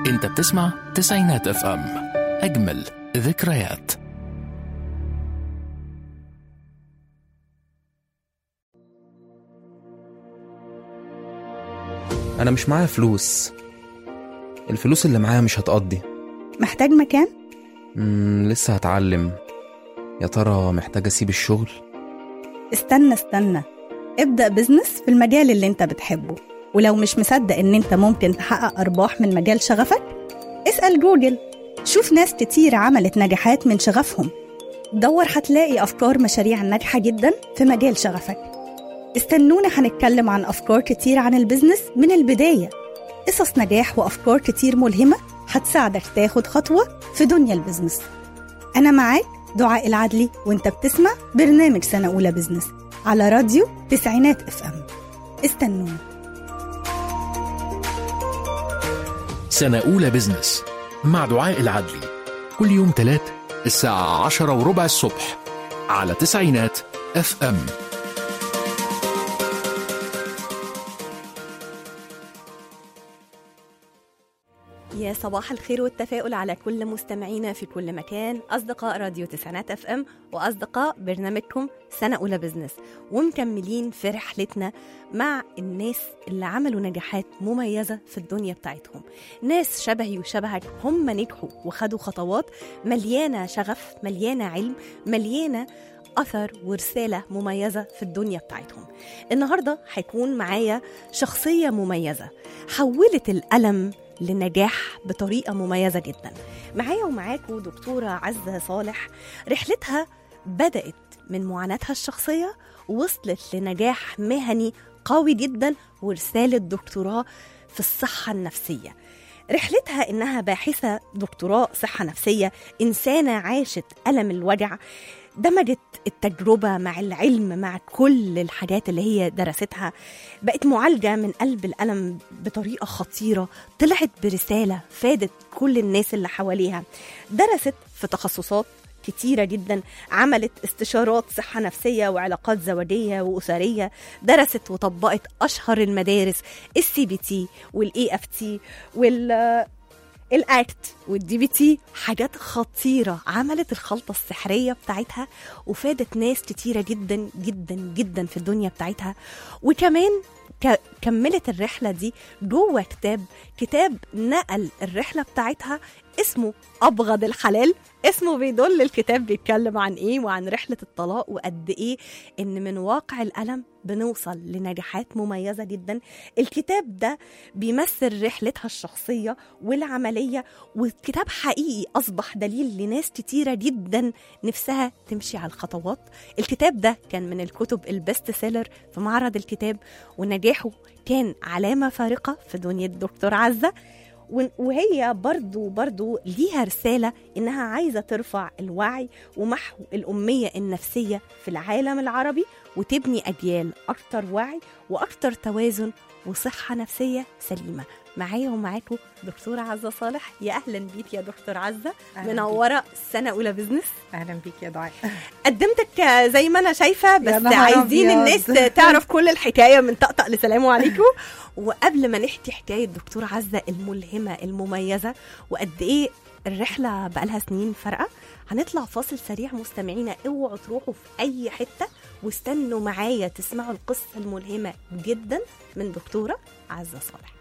انت بتسمع تسعينات اف ام اجمل ذكريات أنا مش معايا فلوس الفلوس اللي معايا مش هتقضي محتاج مكان؟ مم لسه هتعلم يا ترى محتاج أسيب الشغل استنى استنى ابدأ بزنس في المجال اللي انت بتحبه ولو مش مصدق ان انت ممكن تحقق أرباح من مجال شغفك اسأل جوجل شوف ناس كتير عملت نجاحات من شغفهم دور هتلاقي أفكار مشاريع ناجحة جدا في مجال شغفك استنونا هنتكلم عن أفكار كتير عن البزنس من البداية قصص نجاح وأفكار كتير ملهمة هتساعدك تاخد خطوة في دنيا البزنس أنا معاك دعاء العدلي وانت بتسمع برنامج سنة أولى بزنس على راديو تسعينات اف ام استنونا سنة أولى بزنس مع دعاء العدلي كل يوم تلات الساعة عشرة وربع الصبح على تسعينات اف ام يا صباح الخير والتفاؤل على كل مستمعينا في كل مكان أصدقاء راديو تسعينات اف ام وأصدقاء برنامجكم سنة أولى بزنس ومكملين في رحلتنا مع الناس اللي عملوا نجاحات مميزة في الدنيا بتاعتهم ناس شبهي وشبهك هم نجحوا وخدوا خطوات مليانة شغف مليانة علم مليانة أثر ورسالة مميزة في الدنيا بتاعتهم النهاردة هيكون معايا شخصية مميزة حولت الألم لنجاح بطريقة مميزة جدا معايا ومعاكم دكتورة عزة صالح رحلتها بدأت من معاناتها الشخصية وصلت لنجاح مهني قوي جدا ورسالة دكتوراه في الصحة النفسية رحلتها إنها باحثة دكتوراه صحة نفسية إنسانة عاشت ألم الوجع دمجت التجربة مع العلم مع كل الحاجات اللي هي درستها بقت معالجة من قلب الألم بطريقة خطيرة طلعت برسالة فادت كل الناس اللي حواليها درست في تخصصات كتيرة جدا عملت استشارات صحة نفسية وعلاقات زوجية وأسرية درست وطبقت أشهر المدارس السي بي تي والاي اف تي وال الاكت والدي بي تي حاجات خطيره عملت الخلطه السحريه بتاعتها وفادت ناس كتيره جدا جدا جدا في الدنيا بتاعتها وكمان ك- كملت الرحله دي جوه كتاب كتاب نقل الرحله بتاعتها اسمه ابغض الحلال اسمه بيدل الكتاب بيتكلم عن ايه وعن رحله الطلاق وقد ايه ان من واقع الالم بنوصل لنجاحات مميزه جدا الكتاب ده بيمثل رحلتها الشخصيه والعمليه والكتاب حقيقي اصبح دليل لناس كتيره جدا نفسها تمشي على الخطوات الكتاب ده كان من الكتب البست سيلر في معرض الكتاب ونجاحه كان علامه فارقه في دنيا الدكتور عزه ون- وهي برضو برضو ليها رسالة إنها عايزة ترفع الوعي ومحو الأمية النفسية في العالم العربي وتبني أجيال أكتر وعي وأكتر توازن وصحة نفسية سليمة معايا ومعاكم دكتورة عزة صالح يا أهلا بيك يا دكتور عزة أهلاً منورة سنة أولى بزنس اهلا بيك يا دعاء قدمتك زي ما انا شايفه بس نهار عايزين أبيض. الناس تعرف كل الحكايه من طقطق لسلام عليكم وقبل ما نحكي حكايه دكتور عزه الملهمه المميزه وقد ايه الرحله بقالها سنين فارقه هنطلع فاصل سريع مستمعينا اوعوا تروحوا في اي حته واستنوا معايا تسمعوا القصه الملهمه جدا من دكتوره عزه صالح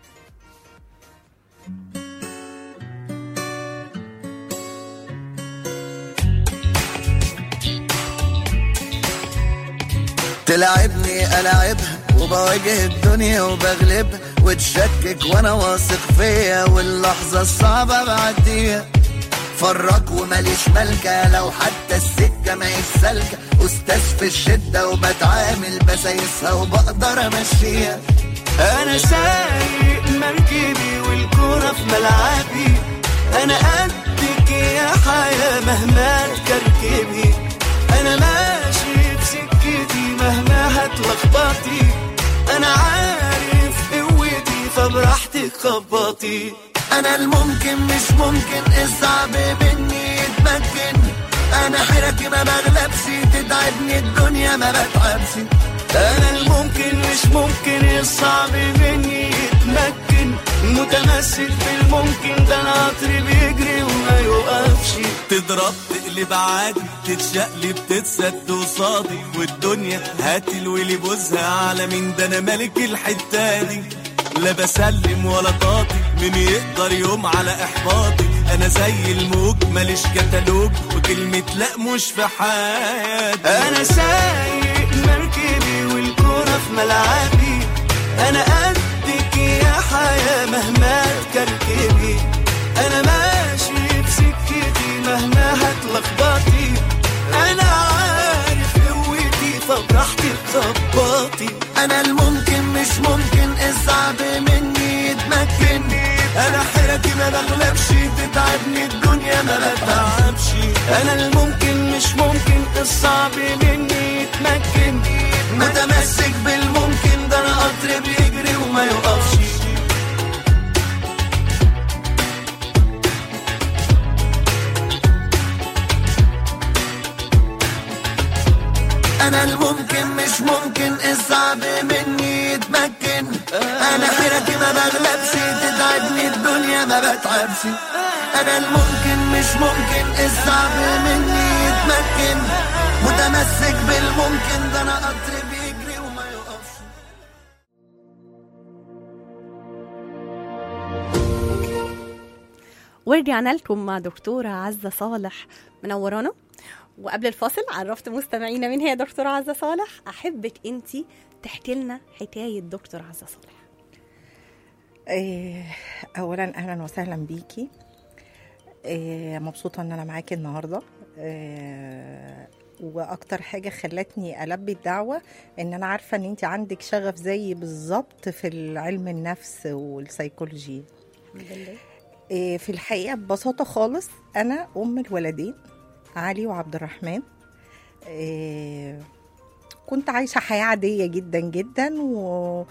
تلعبني ألعبها وبواجه الدنيا وبغلبها وتشكك وانا واثق فيا واللحظة الصعبة بعديها فرق وماليش ملكة لو حتى السكة ما سالكة أستاذ في الشدة وبتعامل بسايسها وبقدر أمشيها أنا سايق مركبي والكورة في ملعبي أنا قدك يا حياة مهما تكركبي أنا ماشي بسكتي مهما هتلخبطي أنا عارف قوتي فبراحتك خبطي أنا الممكن مش ممكن الصعب مني يتمكن أنا حيرتي ما بغلبش تتعبني الدنيا ما بتعبش أنا الممكن مش ممكن الصعب مني يتمكن متمسك بالممكن ده تضرب تقلب عادي تتشقلب تتسد وصادي والدنيا هاتي الولي بوزها على مين ده انا ملك الحته دي لا بسلم ولا طاطي مين يقدر يوم على احباطي انا زي الموج ماليش كتالوج وكلمة لا مش في حياتي انا سايق مركبي والكورة في ملعبي انا قدك يا حياة مهما تكركبي انا ماشي بسكتي مهما هتلخبطي انا عارف قوتي فبراحتي تظبطي انا الممكن مش ممكن الصعب مني يتمكن انا حيرتي ما بغلبش تتعبني الدنيا ما بتعبش انا الممكن مش ممكن الصعب مني يتمكن متمسك بالممكن ده انا قطر بيجري وما يقفش انا الممكن مش ممكن الصعب مني يتمكن انا حيرتي ما بغلبش تتعبني الدنيا ما بتعبش انا الممكن مش ممكن الصعب مني يتمكن متمسك بالممكن ده انا قطر بيجري وما يقفش ورجعنا لكم مع دكتورة عزة صالح منورانا وقبل الفاصل عرفت مستمعينا مين هي دكتورة عزة صالح أحبك أنت تحكي لنا حكاية دكتور عزة صالح إيه، اولا اهلا وسهلا بيكي إيه، مبسوطه ان انا معاكي النهارده إيه، واكتر حاجه خلتني البي الدعوه ان انا عارفه ان انت عندك شغف زيي بالظبط في علم النفس والسيكولوجي إيه، في الحقيقه ببساطه خالص انا ام الولدين علي وعبد الرحمن إيه، كنت عايشه حياه عاديه جدا جدا و...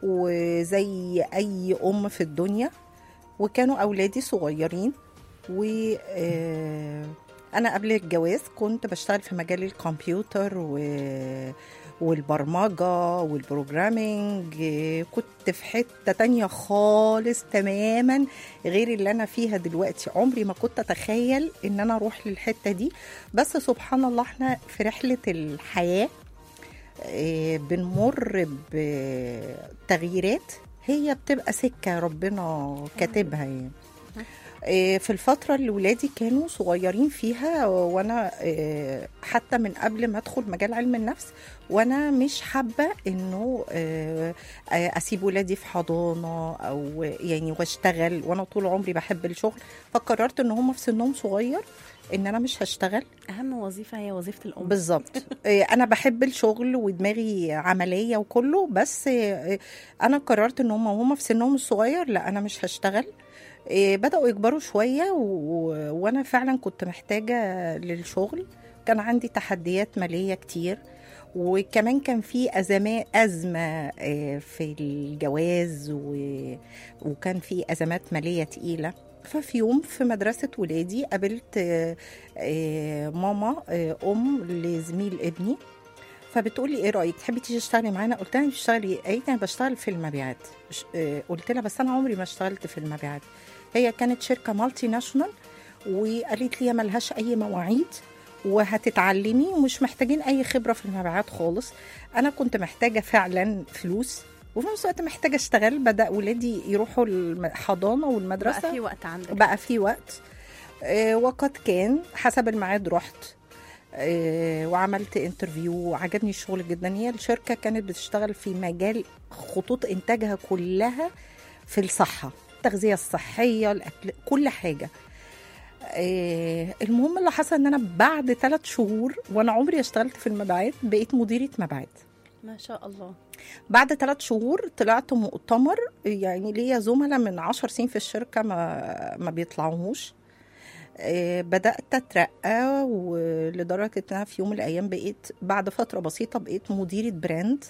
وزي اي ام في الدنيا وكانوا اولادي صغيرين و آه، انا قبل الجواز كنت بشتغل في مجال الكمبيوتر و والبرمجة والبروجرامينج آه، كنت في حتة تانية خالص تماما غير اللي أنا فيها دلوقتي عمري ما كنت أتخيل إن أنا أروح للحتة دي بس سبحان الله احنا في رحلة الحياة آه، بنمر بتغييرات هي بتبقى سكة ربنا كاتبها يعني آه، في الفترة اللي ولادي كانوا صغيرين فيها وانا آه، حتى من قبل ما ادخل مجال علم النفس وانا مش حابة انه آه، آه، اسيب ولادي في حضانة او يعني واشتغل وانا طول عمري بحب الشغل فقررت ان هم في سنهم صغير ان انا مش هشتغل أهم وظيفة هي وظيفة الأم بالظبط إيه، انا بحب الشغل ودماغي عمليه وكله بس إيه، انا قررت ان هم وهم في سنهم الصغير لا انا مش هشتغل إيه، بداوا يكبروا شويه و... وانا فعلا كنت محتاجه للشغل كان عندي تحديات ماليه كتير وكمان كان في أزمات أزمة إيه، في الجواز و... وكان في أزمات مالية تقيلة ففي يوم في مدرسة ولادي قابلت آه، آه، ماما آه، ام لزميل ابني فبتقول لي ايه رايك تحبي تيجي تشتغلي معانا قلت لها بتشتغلي ايه قالت لي انا بشتغل في المبيعات ش- آه، قلت لها بس انا عمري ما اشتغلت في المبيعات هي كانت شركه مالتي ناشونال وقالت لي ملهاش اي مواعيد وهتتعلمي ومش محتاجين اي خبره في المبيعات خالص انا كنت محتاجه فعلا فلوس وفي نفس الوقت محتاجه اشتغل بدا ولادي يروحوا الحضانه والمدرسه بقى في وقت عندك بقى في وقت آه، وقد كان حسب الميعاد رحت آه، وعملت انترفيو وعجبني الشغل جدا هي الشركه كانت بتشتغل في مجال خطوط انتاجها كلها في الصحه التغذيه الصحيه الاكل كل حاجه آه، المهم اللي حصل ان انا بعد ثلاث شهور وانا عمري اشتغلت في المبيعات بقيت مديره مبيعات ما شاء الله بعد ثلاث شهور طلعت مؤتمر يعني ليا زملاء من عشر سنين في الشركة ما ما بيطلعوهوش آه، بدأت أترقى ولدرجة إن أنا في يوم من الأيام بقيت بعد فترة بسيطة بقيت مديرة براند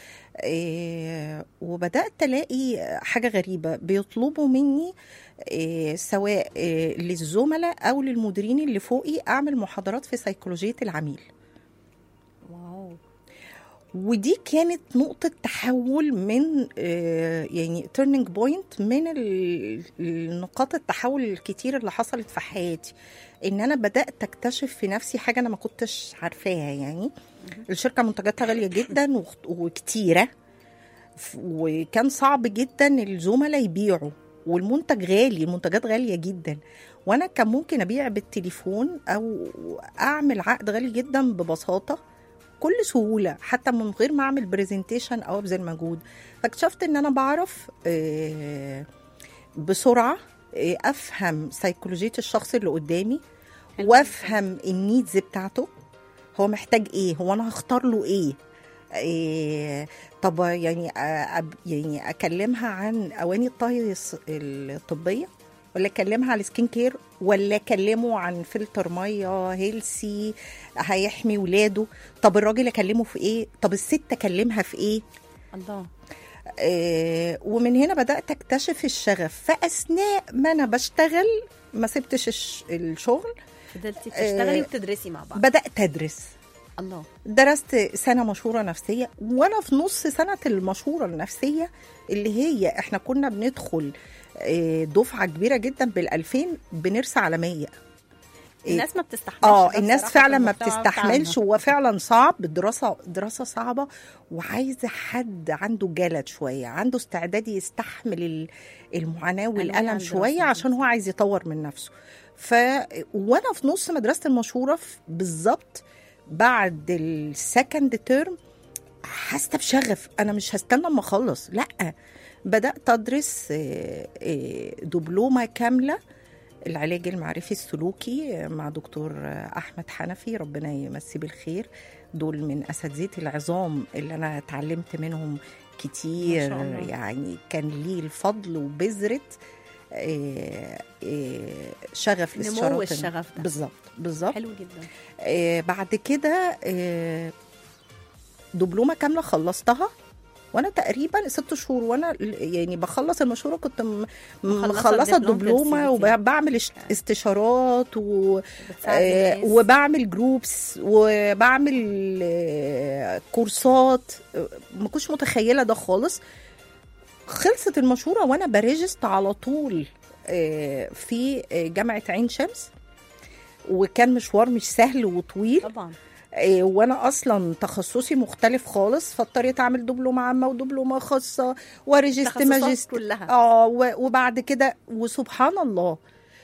آه، وبدأت ألاقي حاجة غريبة بيطلبوا مني آه، سواء آه، للزملاء أو للمديرين اللي فوقي أعمل محاضرات في سيكولوجية العميل واو ودي كانت نقطة تحول من آه، يعني تيرنينج بوينت من ال- النقاط التحول الكتير اللي حصلت في حياتي ان انا بدأت اكتشف في نفسي حاجة انا ما كنتش عارفاها يعني الشركة منتجاتها غالية جدا وخ- وكتيرة ف- وكان صعب جدا الزملاء يبيعوا والمنتج غالي المنتجات غالية جدا وانا كان ممكن ابيع بالتليفون او اعمل عقد غالي جدا ببساطة بكل سهوله حتى من غير ما اعمل برزنتيشن او ابذل مجهود فاكتشفت ان انا بعرف آه، بسرعه آه، افهم سيكولوجيه الشخص اللي قدامي وافهم النيدز بتاعته هو محتاج ايه هو انا هختار له ايه إيه طب يعني آه، أب- يعني اكلمها عن اواني الطهي الص- الطبيه ولا اكلمها على سكين كير ولا اكلمه عن فلتر ميه هيلسي هيحمي ولاده طب الراجل اكلمه في ايه طب الست اكلمها في ايه الله آه ومن هنا بدات اكتشف الشغف فاثناء ما انا بشتغل ما سبتش الش- الشغل فضلتي بتشتغلي آه، وبتدرسي مع بعض بدات ادرس الله درست سنة مشورة نفسية وأنا في نص سنة المشورة النفسية اللي هي إحنا كنا بندخل آه، دفعة كبيرة جدا بالألفين بنرسى على مية الناس ما بتستحملش اه ده الناس بصراحة فعلا في ما المجتمع بتستحملش بتاعنا. هو فعلا صعب الدراسة دراسة صعبة وعايزة حد عنده جلد شوية عنده استعداد يستحمل ال- المعاناة أنواع والألم الدراسة شوية دي. عشان هو عايز يطور من نفسه ف وانا في نص مدرسة المشورة في- بالظبط بعد السكند تيرم حاسه بشغف انا مش هستنى اما اخلص لا بدات ادرس آه، آه، دبلومه كامله العلاج المعرفي السلوكي آه، مع دكتور آه، احمد حنفي ربنا يمسيه بالخير دول من اساتذه العظام اللي انا اتعلمت منهم كتير ما شاء الله. يعني كان لي الفضل وبذره آه، آه، شغف نمو الاستشارات الشغف ده. بالظبط بالظبط حلو جدا آه، بعد كده آه، دبلومه كامله خلصتها وانا تقريبا ست شهور وانا ال- يعني بخلص المشوره كنت م- مخلصة مخلصه الدبلوم في الدبلومه السي تي. وبعمل اشت- استشارات و بتساعدي آه، الناس. وبعمل جروبس وبعمل آه، كورسات آه، ما كنتش متخيله ده خالص خلصت المشوره وانا بريجست على طول آه، في آه، جامعه عين شمس وكان مشوار مش سهل وطويل طبعا إيه، وانا اصلا تخصصي مختلف خالص فاضطريت اعمل دبلومه عامه ودبلومه خاصه وريجست التخصصات ماجست كلها اه و- وبعد كده وسبحان الله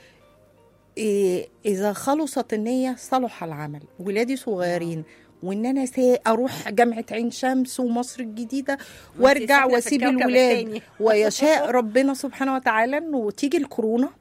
إيه اذا خلصت النيه صلح العمل ولادي صغيرين وان انا سا اروح جامعه عين شمس ومصر الجديده وارجع ساكنة في واسيب الكوكب الولاد التاني. ويشاء ربنا سبحانه وتعالى انه تيجي الكورونا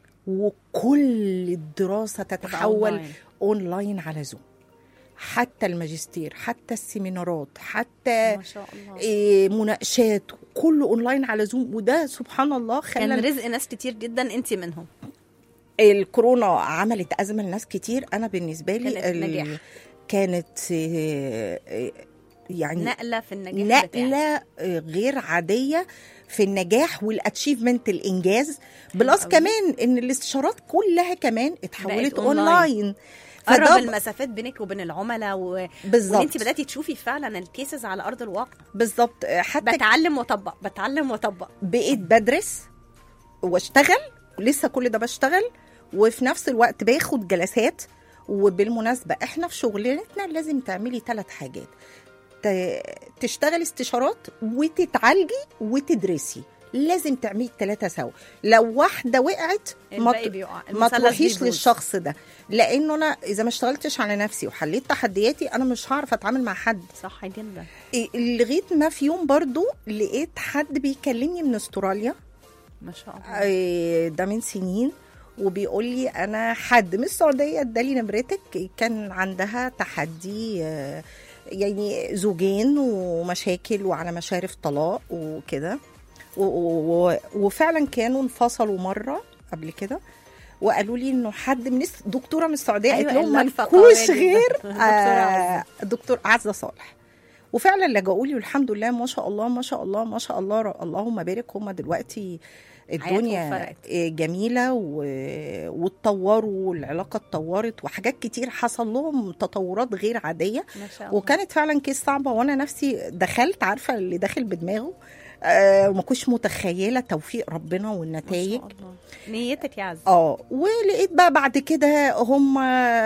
وكل الدراسه تتحول أونلاين. اونلاين على زوم حتى الماجستير حتى السيمينارات حتى ما شاء الله إيه مناقشات كله اونلاين على زوم وده سبحان الله كان خلى رزق ناس كتير جدا انت منهم الكورونا عملت ازمه لناس كتير انا بالنسبه لي كانت ال- نجاح. كانت إيه، إيه، يعني نقله في النجاح بتاعك. نقله آه، غير عاديه في النجاح والاتشيفمنت الانجاز بلس أوي. كمان ان الاستشارات كلها كمان اتحولت بقت أونلاين. اونلاين قرب فده المسافات بينك وبين العملاء و... وان بالظبط انت بداتي تشوفي فعلا الكيسز على ارض الواقع بالظبط آه، حتى بتعلم واطبق بتعلم واطبق بقيت بدرس واشتغل لسه كل ده بشتغل وفي نفس الوقت باخد جلسات وبالمناسبة احنا في شغلتنا لازم تعملي ثلاث حاجات ت- تشتغلي استشارات وتتعالجي وتدرسي لازم تعملي الثلاثة سوا لو واحدة وقعت ما الباقي ت- بيقع ما المثلث تروحيش بيبوظ. للشخص ده لانه انا اذا ما اشتغلتش على نفسي وحليت تحدياتي انا مش هعرف اتعامل مع حد صح جدا إيه، لغايه ما في يوم برضو لقيت حد بيكلمني من استراليا ما شاء الله آه، ده من سنين وبيقول لي انا حد من السعوديه ادالي نمرتك كان عندها تحدي آه، يعني زوجين ومشاكل وعلى مشارف طلاق وكده و- و- و- وفعلا كانوا انفصلوا مره قبل كده وقالوا لي انه حد من الس- دكتوره من السعوديه أيوة، قالت لهم اللفة مالكوش قوية جدا. غير دكتورة آه، عزة. دكتور عزه صالح وفعلا لجأوا لي والحمد لله ما شاء الله ما شاء الله ما شاء الله ر- اللهم بارك هم دلوقتي حياتهم الدنيا فرقت. آه، جميله و- واتطوروا والعلاقه اتطورت وحاجات كتير حصل لهم تطورات غير عاديه ما شاء الله وكانت فعلا كيس صعبه وانا نفسي دخلت عارفه اللي داخل بدماغه آه وما كنتش متخيله توفيق ربنا والنتائج ما شاء الله. نيتك يا عز اه ولقيت بقى بعد كده هم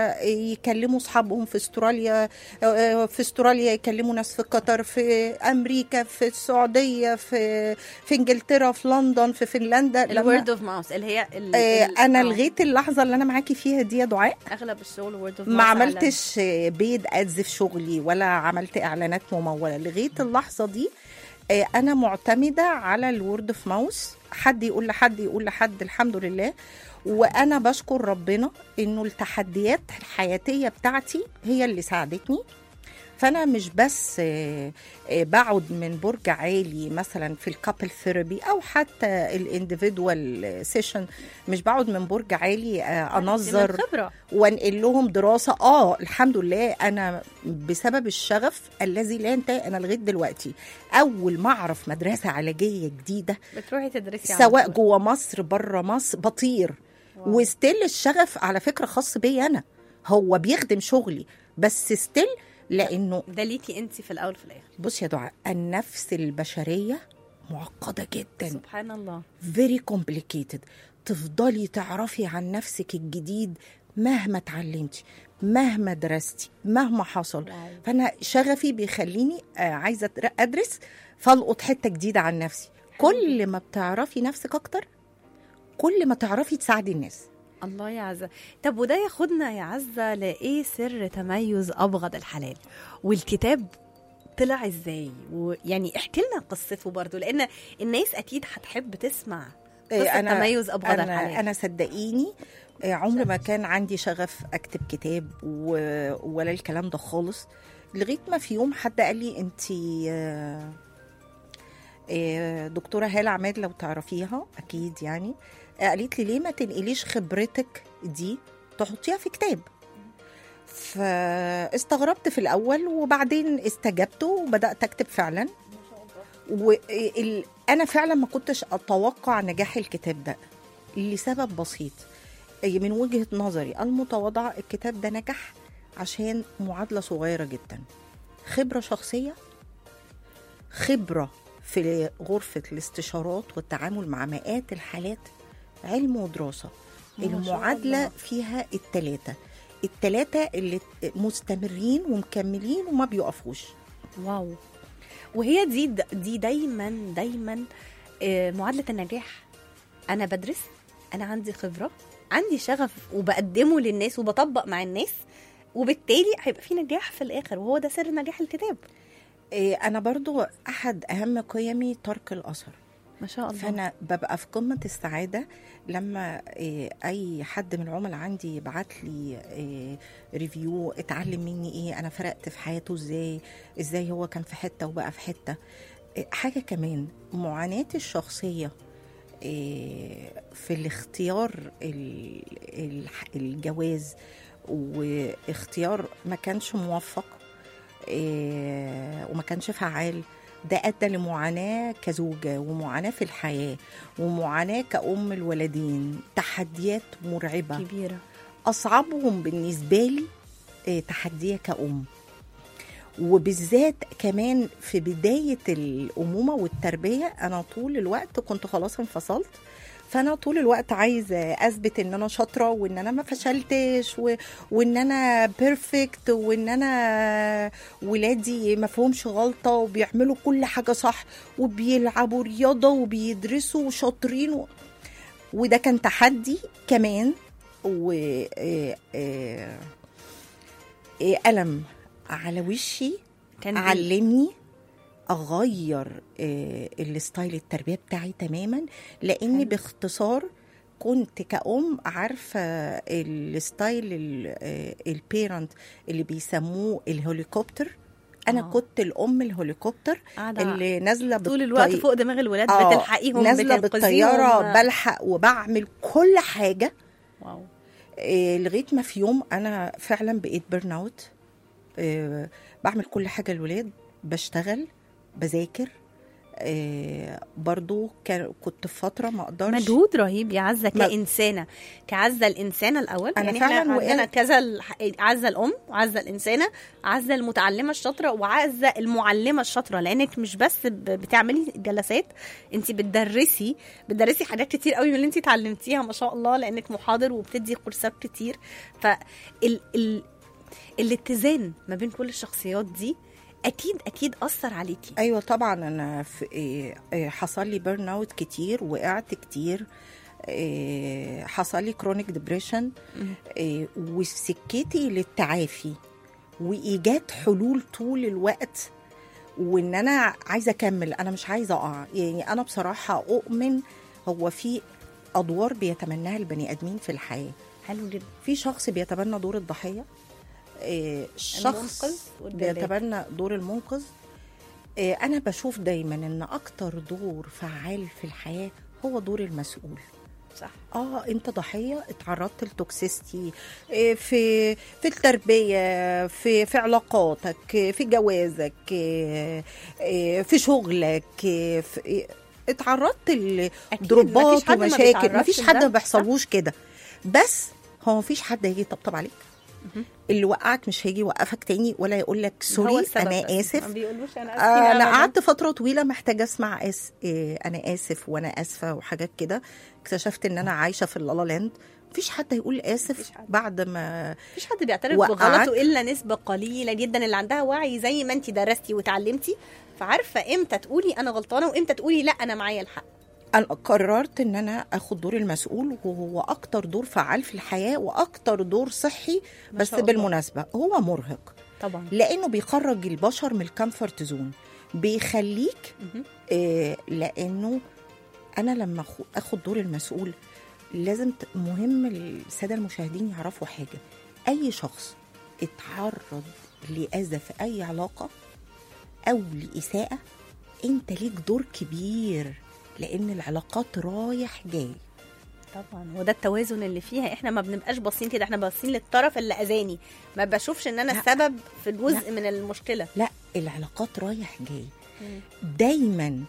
يكلموا اصحابهم في استراليا آه، في استراليا يكلموا ناس في قطر في امريكا في السعوديه في في انجلترا في لندن في فنلندا لما- الورد اوف ماوس اللي هي ال- آه، ال- انا آه. لغايه اللحظه اللي انا معاكي فيها دي يا دعاء اغلب الشغل وورد اوف ما عملتش بيد ادز في شغلي ولا عملت اعلانات مموله لغايه اللحظه دي آه، انا معتمده على الورد اوف ماوس حد يقول لحد يقول لحد الحمد لله وانا بشكر ربنا انه التحديات الحياتيه بتاعتي هي اللي ساعدتني فانا مش بس آه، آه، بقعد من برج عالي مثلا في الكابل ثيرابي او حتى الانديفيدوال سيشن مش بقعد من برج عالي آه، انظر خبره وانقل لهم دراسه اه الحمد لله انا بسبب الشغف الذي لا ينتهي انا لغايه دلوقتي اول ما اعرف مدرسه علاجيه جديده بتروحي تدرسي على سواء طول. جوه مصر بره مصر بطير واو. وستيل الشغف على فكره خاص بيا انا هو بيخدم شغلي بس ستيل لانه ده ليكي انت في الاول وفي الاخر بص يا دعاء النفس البشريه معقده جدا سبحان الله very complicated تفضلي تعرفي عن نفسك الجديد مهما اتعلمتي مهما درستي مهما حصل واو. فانا شغفي بيخليني آه، عايزه أدر- ادرس فالقط حته جديده عن نفسي كل ما بتعرفي نفسك اكتر كل ما تعرفي تساعدي الناس الله يا عزة طب وده ياخدنا يا عزة لإيه سر تميز أبغض الحلال والكتاب طلع ازاي ويعني احكي لنا قصته برضو لان الناس اكيد هتحب تسمع إيه، قصة تميز أبغض أنا, الحلال. أنا صدقيني آه، عمر ما كان عندي شغف أكتب كتاب و... ولا الكلام ده خالص لغاية ما في يوم حد قال لي أنت دكتورة هالة عماد لو تعرفيها أكيد يعني آه، قالت لي ليه ما تنقليش خبرتك دي تحطيها في كتاب فاستغربت في الأول وبعدين استجبت وبدأت أكتب فعلا وانا فعلا ما كنتش اتوقع نجاح الكتاب ده لسبب بسيط أي من وجهه نظري المتواضعه الكتاب ده نجح عشان معادله صغيره جدا خبره شخصيه خبره في غرفه الاستشارات والتعامل مع مئات الحالات علم ودراسه ما شاء المعادله الله. فيها التلاته التلاته اللي مستمرين ومكملين وما بيقفوش واو وهي دي دي دايما دايما آه، معادله النجاح انا بدرس انا عندي خبره عندي شغف وبقدمه للناس وبطبق مع الناس وبالتالي هيبقى في نجاح في الاخر وهو ده سر نجاح الكتاب إيه، انا برضو احد اهم قيمي ترك الاثر ما شاء الله فانا ببقى في قمه السعاده لما إيه، اي حد من العملاء عندي يبعت لي إيه، ريفيو اتعلم مني ايه انا فرقت في حياته ازاي ازاي هو كان في حته وبقى في حته إيه، حاجه كمان معاناتي الشخصيه إيه، في الاختيار ال- الح- الجواز واختيار ما كانش موفق إيه، وما كانش فعال ده ادى لمعاناه كزوجه ومعاناه في الحياه ومعاناه كأم الولدين تحديات مرعبه كبيره اصعبهم بالنسبه لي آه، تحديه كأم وبالذات كمان في بدايه الامومه والتربيه انا طول الوقت كنت خلاص انفصلت فانا طول الوقت عايزه اثبت ان انا شاطره وان انا ما فشلتش و... وان انا بيرفكت وان انا ولادي ما فيهمش غلطه وبيعملوا كل حاجه صح وبيلعبوا رياضه وبيدرسوا وشاطرين و... وده كان تحدي كمان و آه، آه، آه، ألم على وشي كان بي- علمني اغير آه، الستايل التربيه بتاعي تماما لاني حلو. باختصار كنت كأم عارفة الستايل ال- آه، البيرنت اللي بيسموه الهليكوبتر أنا آه. كنت الأم الهليكوبتر قاعده اللي نازلة طول الوقت بالطي- فوق دماغ الولاد آه، بتلحقيهم نازلة بتنقذيهم. بالطيارة بلحق وبعمل كل حاجة واو إيه، لغايه ما في يوم انا فعلا بقيت بيرن اوت إيه، بعمل كل حاجه للولاد بشتغل بذاكر آه برضو كان كنت في فتره ما اقدرش مجهود رهيب يا عزه ما- كانسانه كعزه الانسانه الاول أنا يعني فعلاً احنا عندنا وقعت- كذا الح- عزه الام وعزه الانسانه عزه المتعلمه الشاطره وعزه المعلمه الشاطره لانك مش بس ب- بتعملي جلسات انت بتدرسي بتدرسي حاجات كتير قوي من اللي انت اتعلمتيها ما شاء الله لانك محاضر وبتدي كورسات كتير فال ال... الاتزان ما بين كل الشخصيات دي اكيد اكيد اثر عليكي ايوه طبعا انا في إيه، إيه، حصل لي بيرن اوت كتير وقعت كتير إيه، حصل لي كرونيك ديبريشن وسكتي للتعافي وايجاد حلول طول الوقت وان انا عايزه اكمل انا مش عايزه اقع يعني انا بصراحه اؤمن هو في ادوار بيتمناها البني ادمين في الحياه حلو جدا في شخص بيتبنى دور الضحيه إيه، شخص المنقذ والدلال. بيتبنى دور المنقذ إيه، انا بشوف دايما ان اكتر دور فعال في الحياه هو دور المسؤول صح اه انت ضحيه اتعرضت لتوكسيستي إيه، في في التربيه في في علاقاتك إيه، في جوازك إيه، إيه، في شغلك إيه، في إيه، اتعرضت أكيد، لضربات مفيش حد ما ومشاكل بيتعرضش مفيش حد لده، ما بيحصلوش كده بس هو مفيش حد هيجي يطبطب عليك اللي وقعك مش هيجي يوقفك تاني ولا يقول لك هو سوري السبب انا بس. اسف ما بيقولوش انا اسف آه، انا قعدت فتره طويله محتاجه اسمع أس... إيه انا اسف وانا اسفه وحاجات كده اكتشفت ان انا عايشه في اللالا لاند مفيش حد هيقول مفيش اسف حد. بعد ما مفيش حد بيعترف وقعت. بغلطه الا نسبه قليله جدا اللي عندها وعي زي ما انت درستي وتعلمتي فعارفه امتى تقولي انا غلطانه وامتى تقولي لا انا معايا الحق انا قررت ان انا اخد دور المسؤول وهو اكتر دور فعال في الحياه واكتر دور صحي ما بس شاء الله. بالمناسبه هو مرهق طبعا لانه بيخرج البشر من الكمفورت زون بيخليك مهم. آه، لانه انا لما أخو- اخد دور المسؤول لازم ت- مهم الساده المشاهدين يعرفوا حاجه اي شخص اتعرض لاذى في اي علاقه او لاساءه انت ليك دور كبير لان العلاقات رايح جاي طبعا وده التوازن اللي فيها احنا ما بنبقاش باصين كده احنا باصين للطرف اللي اذاني ما بشوفش ان انا لا. السبب في الجزء لا. من المشكله لا العلاقات رايح جاي دايما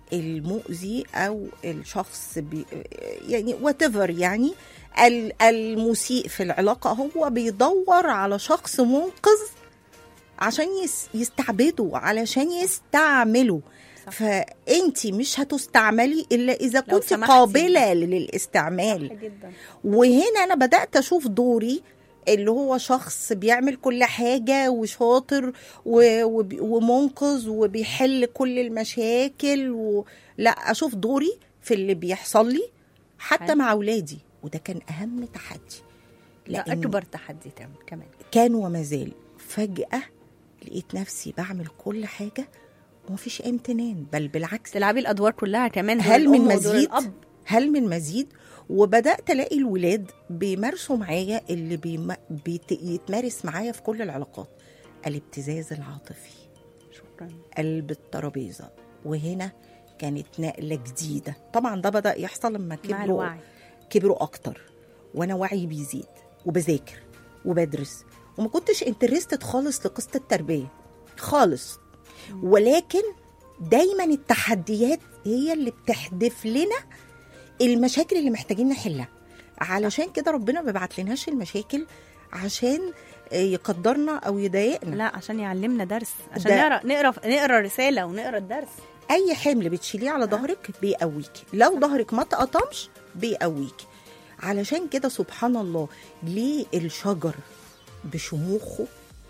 المؤذي او الشخص بي يعني وات يعني ال- المسيء في العلاقه هو بيدور على شخص منقذ عشان يس يستعبده علشان يستعمله صح. فانت مش هتستعملي الا اذا لو كنت سمحتي. قابله للاستعمال صح جدا وهنا انا بدات اشوف دوري اللي هو شخص بيعمل كل حاجه وشاطر و- وبي- ومنقذ وبيحل كل المشاكل و... لا اشوف دوري في اللي بيحصل لي حتى حلو. مع اولادي وده كان اهم تحدي ده لأن اكبر تحدي تام- كمان كان وما زال فجاه لقيت نفسي بعمل كل حاجه ومفيش اي امتنان بل بالعكس تلعبي الادوار كلها كمان دور هل من الأم ودور مزيد الاب هل من مزيد وبدات الاقي الولاد بيمارسوا معايا اللي بيم... بيت... يتمارس معايا في كل العلاقات الابتزاز العاطفي شكرا قلب الترابيزه وهنا كانت نقله جديده طبعا ده بدا يحصل لما مع كبروا الوعي كبروا اكتر وانا وعي بيزيد وبذاكر وبدرس وما كنتش انترستد خالص لقصه التربيه خالص ولكن دايما التحديات هي اللي بتحدف لنا المشاكل اللي محتاجين نحلها علشان كده ربنا ما بيبعت لناش المشاكل عشان آه، يقدرنا او يضايقنا لا عشان يعلمنا درس عشان ده- نقرا نقرا نقرا رساله ونقرا الدرس اي حمل بتشيليه على ظهرك بيقويكي لو ظهرك ما تقطمش بيقويكي علشان كده سبحان الله ليه الشجر بشموخه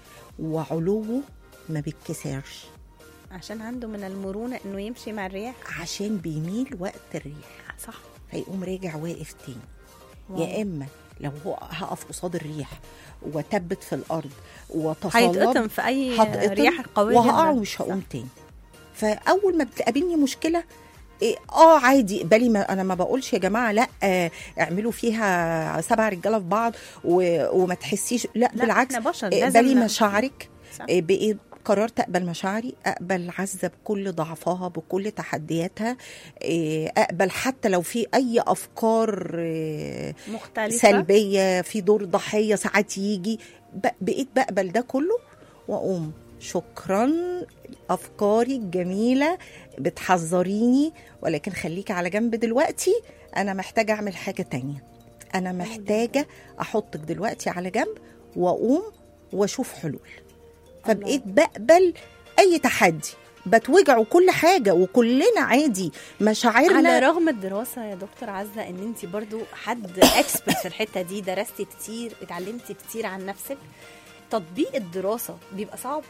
وعلوه ما بيتكسرش عشان عنده من المرونه انه يمشي مع الرياح عشان بيميل وقت الريح صح فيقوم راجع واقف تاني واو. يا اما لو هو هقف قصاد الريح واتبت في الارض وتصلب هيتقطم في اي هتقطم رياح قويه وهقع جدا. ومش هقوم تاني فاول ما بتقابلني مشكله إيه اه عادي بالي ما انا ما بقولش يا جماعه لا آه اعملوا فيها سبع رجاله في بعض و... وما تحسيش لا, لا بالعكس احنا بشر إيه لازم بالي ن- مشاعرك صح. إيه بقيت قررت اقبل مشاعري اقبل عزه بكل ضعفها بكل تحدياتها إيه اقبل حتى لو في اي افكار إيه مختلفه سلبيه في دور ضحيه ساعات يجي ب- بقيت بقبل ده كله واقوم شكرا افكاري الجميله بتحذريني ولكن خليكي على جنب دلوقتي انا محتاجه اعمل حاجه تانية انا محتاجه احطك دلوقتي على جنب واقوم واشوف حلول فبقيت بقبل اي تحدي بتوجع وكل حاجه وكلنا عادي مشاعرنا على رغم الدراسة يا دكتور عزة ان انت برضو حد اكسبرت في الحتة دي درستي كتير اتعلمتي كتير عن نفسك تطبيق الدراسة بيبقى صعب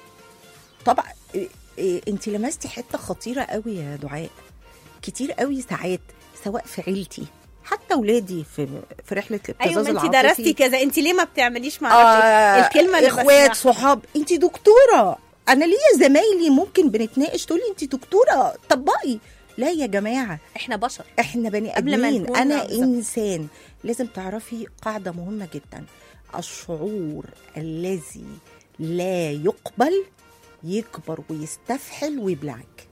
طبعا إيه إيه انت لمستي حته خطيره قوي يا دعاء كتير قوي ساعات سواء في عيلتي حتى ولادي في في رحله الابتزاز ايوه ما انت العاطفي. درستي كذا انت ليه ما بتعمليش معرفش آه إيه؟ الكلمة اللي اخوات بسمعها. صحاب انت دكتوره انا ليا زمايلي ممكن بنتناقش تقولي انت دكتوره طبقي لا يا جماعه احنا بشر احنا بني قبل ما ادمين نكون انا بالظبط. انسان لازم تعرفي قاعده مهمه جدا الشعور الذي لا يقبل يكبر ويستفحل ويبلعك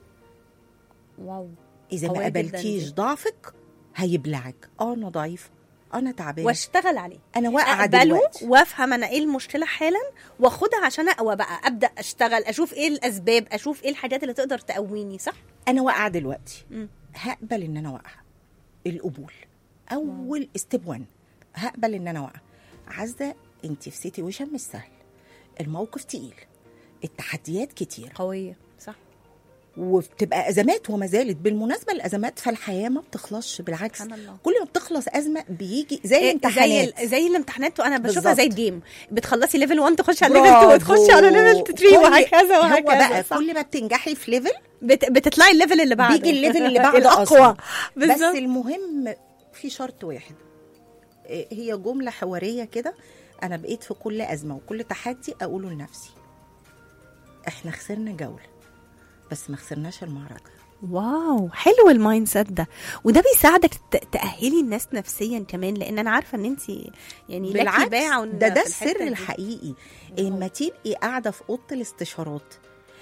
واو اذا ما قوية جداً قبلتيش دي. ضعفك هيبلعك اه انا ضعيفه انا تعبانه واشتغل عليه انا واقعه اقبله دلوقتي وافهم انا ايه المشكله حالا واخدها عشان اقوى بقى ابدا اشتغل اشوف ايه الاسباب اشوف ايه الحاجات اللي تقدر تقويني صح انا واقعه دلوقتي مم. هقبل ان انا واقعه القبول اول ستيب 1 هقبل ان انا واقعه عزه انت في سيتويشن مش سهل الموقف تقيل التحديات كتير قويه صح وبتبقى ازمات وما زالت بالمناسبه الازمات في الحياه ما بتخلصش بالعكس سبحان الله. كل ما بتخلص ازمه بيجي زي إيه، زي الامتحانات ال- زي الامتحانات وانا بشوفها بالظبط. زي الجيم بتخلصي ليفل 1 تخشي على ليفل 2 وتخشي على ليفل 3 كل- وهكذا هو وهكذا بقى صح. كل ما بتنجحي في ليفل بت... بتطلعي الليفل اللي بعده بيجي الليفل اللي بعده الاقوى أصلاً. بس بالظبط المهم في شرط واحد إيه، هي جملة حوارية كده أنا بقيت في كل أزمة وكل تحدي أقوله لنفسي إحنا خسرنا جولة بس ما خسرناش المعركة واو حلو المايند سيت ده وده بيساعدك ت- تاهلي الناس نفسيا كمان لان انا عارفه ان انت يعني لكي بالعكس باع ده ده في الحتة السر دي. الحقيقي اما تبقي قاعدة في أوضة الاستشارات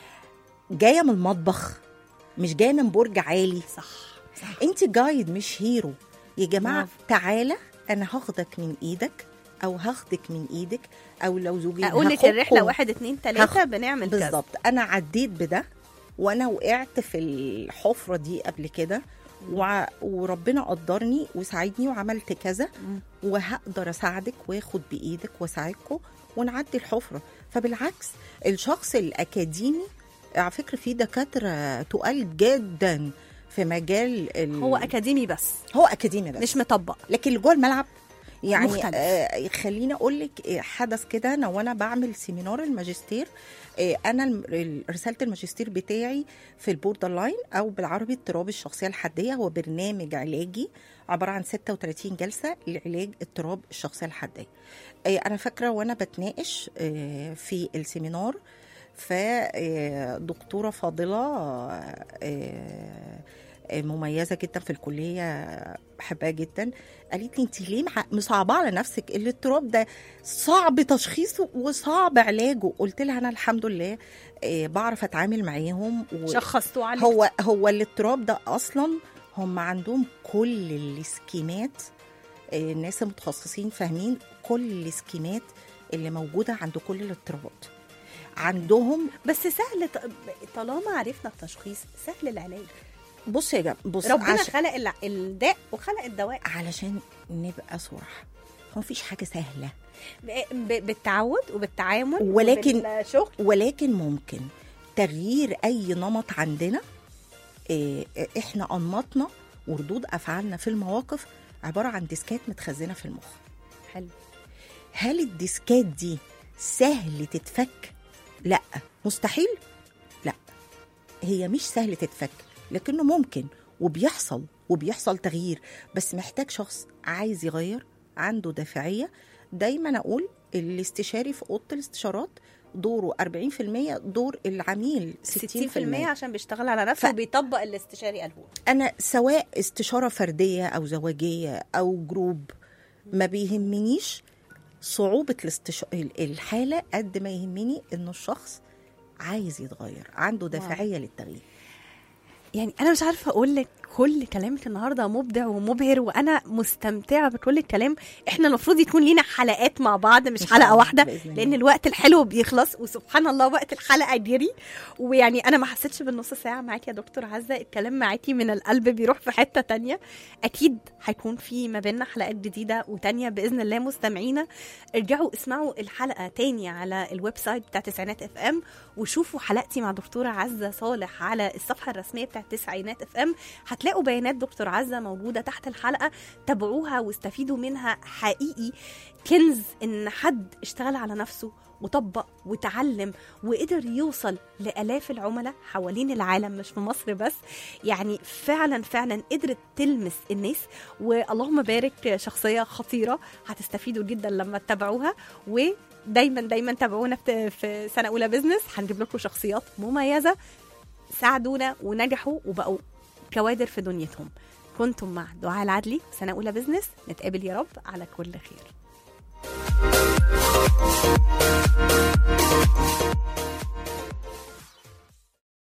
جاية من المطبخ مش جاية من برج عالي صح صح انت جايد مش هيرو يا جماعه برافو. تعالى انا هاخدك من ايدك او هاخدك من ايدك او لو زوجين اقول لك هاخدكم. الرحله واحد اتنين تلاته هاخد- بنعمل كذا بالظبط انا عديت بده وانا وقعت في الحفره دي قبل كده وع- وربنا قدرني وساعدني وعملت كذا مم. وهقدر اساعدك واخد بايدك واساعدكم ونعدي الحفره فبالعكس الشخص الاكاديمي على فكره في دكاتره تقال جدا في مجال ال... هو اكاديمي بس هو اكاديمي بس مش مطبق لكن اللي جوه الملعب يعني مختلف. آه خليني اقول لك آه، حدث كده انا وانا بعمل سيمينار الماجستير آه انا الم- ال- رساله الماجستير بتاعي في البوردر لاين او بالعربي اضطراب الشخصيه الحاديه هو برنامج علاجي عباره عن 36 جلسه لعلاج اضطراب الشخصيه الحاديه آه انا فاكره وانا بتناقش آه في السيمينار فدكتوره فاضله آه، آه، مميزه جدا في الكليه بحبها جدا قالت لي انت ليه مع- مصعبه على نفسك الاضطراب ده صعب تشخيصه وصعب علاجه قلت لها انا الحمد لله آه، بعرف اتعامل معاهم و... شخصتوا عليك هو هو الاضطراب ده اصلا هم عندهم كل السكيمات آه، الناس المتخصصين فاهمين كل السكيمات اللي موجوده عند كل الاضطرابات عندهم بس سهل ط- طالما عرفنا التشخيص سهل العلاج بص يا جماعه بص ربنا عش... خلق الع- الداء وخلق الدواء علشان نبقى صراحه هو مفيش حاجه سهله ب- ب- بالتعود وبالتعامل ولكن- وبالشغل ولكن ممكن تغيير اي نمط عندنا إيه، احنا انماطنا وردود افعالنا في المواقف عباره عن ديسكات متخزنه في المخ حلو هل الديسكات دي سهل تتفك لا مستحيل لا هي مش سهل تتفك لكنه ممكن وبيحصل وبيحصل تغيير بس محتاج شخص عايز يغير عنده دافعيه دايما اقول الاستشاري في اوضه الاستشارات دوره 40% دور العميل 60%, 60% عشان بيشتغل على نفسه ف- وبيطبق اللي استشاري قاله انا سواء استشاره فرديه او زواجيه او جروب ما بيهمنيش صعوبه الاستش... ال- الحاله قد ما يهمني انه الشخص عايز يتغير عنده دافعيه للتغيير يعني انا مش عارفه اقول لك كل كلامك النهارده مبدع ومبهر وانا مستمتعه بكل الكلام احنا المفروض يكون لينا حلقات مع بعض مش إن شاء حلقه الله، واحده بإذن الله. لان الوقت الحلو بيخلص وسبحان الله وقت الحلقه جري ويعني انا ما حسيتش بالنص ساعه معاكي يا دكتور عزه الكلام معاكي من القلب بيروح في حته تانية اكيد هيكون في ما بيننا حلقات جديده وتانية باذن الله مستمعينا ارجعوا اسمعوا الحلقه تاني على الويب سايت بتاع تسعينات اف ام وشوفوا حلقتي مع دكتوره عزه صالح على الصفحه الرسميه بتاعت تسعينات اف ام هتلاقوا بيانات دكتور عزه موجوده تحت الحلقه تابعوها واستفيدوا منها حقيقي كنز ان حد اشتغل على نفسه وطبق وتعلم وقدر يوصل لآلاف العملاء حوالين العالم مش في مصر بس يعني فعلا فعلا قدرت تلمس الناس واللهم بارك شخصية خطيرة هتستفيدوا جدا لما تتابعوها ودايما دايما تابعونا في- في سنة أولى بزنس هنجيب لكم شخصيات مميزة ساعدونا ونجحوا وبقوا كوادر في دنيتهم كنتم مع دعاء العدلي سنة أولى بزنس نتقابل يا رب على كل خير